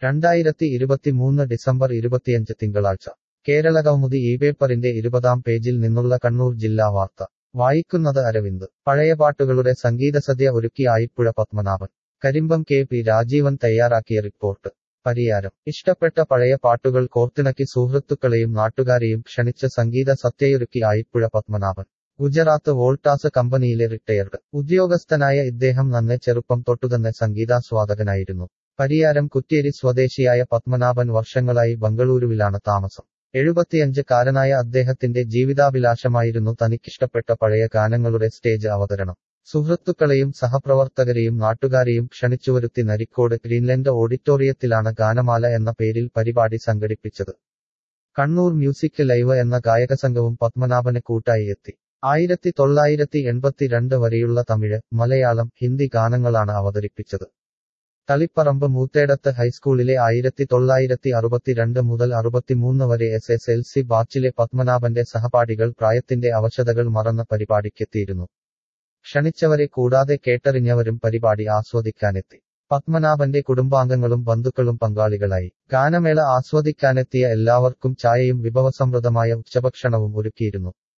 രണ്ടായിരത്തി ഇരുപത്തിമൂന്ന് ഡിസംബർ ഇരുപത്തിയഞ്ച് തിങ്കളാഴ്ച കേരള കൗമുദി ഈ പേപ്പറിന്റെ ഇരുപതാം പേജിൽ നിന്നുള്ള കണ്ണൂർ ജില്ലാ വാർത്ത വായിക്കുന്നത് അരവിന്ദ് പഴയ പാട്ടുകളുടെ സംഗീതസദ്യ ഒരുക്കി ആയിപ്പുഴ പത്മനാഭൻ കരിമ്പം കെ പി രാജീവൻ തയ്യാറാക്കിയ റിപ്പോർട്ട് പരിയാരം ഇഷ്ടപ്പെട്ട പഴയ പാട്ടുകൾ കോർത്തിണക്കി സുഹൃത്തുക്കളെയും നാട്ടുകാരെയും ക്ഷണിച്ച സംഗീത സത്യയൊരുക്കി ആയിപ്പുഴ പത്മനാഭൻ ഗുജറാത്ത് വോൾട്ടാസ് കമ്പനിയിലെ റിട്ടയർഡ് ഉദ്യോഗസ്ഥനായ ഇദ്ദേഹം നന്നെ ചെറുപ്പം തൊട്ടുതന്നെ സംഗീതാസ്വാദകനായിരുന്നു പരിയാരം കുറ്റ്യേരി സ്വദേശിയായ പത്മനാഭൻ വർഷങ്ങളായി ബംഗളൂരുവിലാണ് താമസം എഴുപത്തിയഞ്ച് കാരനായ അദ്ദേഹത്തിന്റെ ജീവിതാഭിലാഷമായിരുന്നു തനിക്കിഷ്ടപ്പെട്ട പഴയ ഗാനങ്ങളുടെ സ്റ്റേജ് അവതരണം സുഹൃത്തുക്കളെയും സഹപ്രവർത്തകരെയും നാട്ടുകാരെയും ക്ഷണിച്ചുവരുത്തി നരിക്കോട് ഗ്രീൻലൻഡ് ഓഡിറ്റോറിയത്തിലാണ് ഗാനമാല എന്ന പേരിൽ പരിപാടി സംഘടിപ്പിച്ചത് കണ്ണൂർ മ്യൂസിക് ലൈവ് എന്ന ഗായകസംഘവും പത്മനാഭന് കൂട്ടായി എത്തി ആയിരത്തി തൊള്ളായിരത്തി എൺപത്തിരണ്ട് വരെയുള്ള തമിഴ് മലയാളം ഹിന്ദി ഗാനങ്ങളാണ് അവതരിപ്പിച്ചത് തളിപ്പറമ്പ് മൂത്തേടത്ത് ഹൈസ്കൂളിലെ ആയിരത്തി തൊള്ളായിരത്തി അറുപത്തിരണ്ട് മുതൽ അറുപത്തിമൂന്ന് വരെ എസ് എസ് എൽ സി ബാച്ചിലെ പത്മനാഭന്റെ സഹപാഠികൾ പ്രായത്തിന്റെ അവശതകൾ മറന്ന പരിപാടിക്കെത്തിയിരുന്നു ക്ഷണിച്ചവരെ കൂടാതെ കേട്ടറിഞ്ഞവരും പരിപാടി ആസ്വദിക്കാനെത്തി പത്മനാഭന്റെ കുടുംബാംഗങ്ങളും ബന്ധുക്കളും പങ്കാളികളായി ഗാനമേള ആസ്വദിക്കാനെത്തിയ എല്ലാവർക്കും ചായയും വിഭവസമൃദ്ധമായ ഉച്ചഭക്ഷണവും ഒരുക്കിയിരുന്നു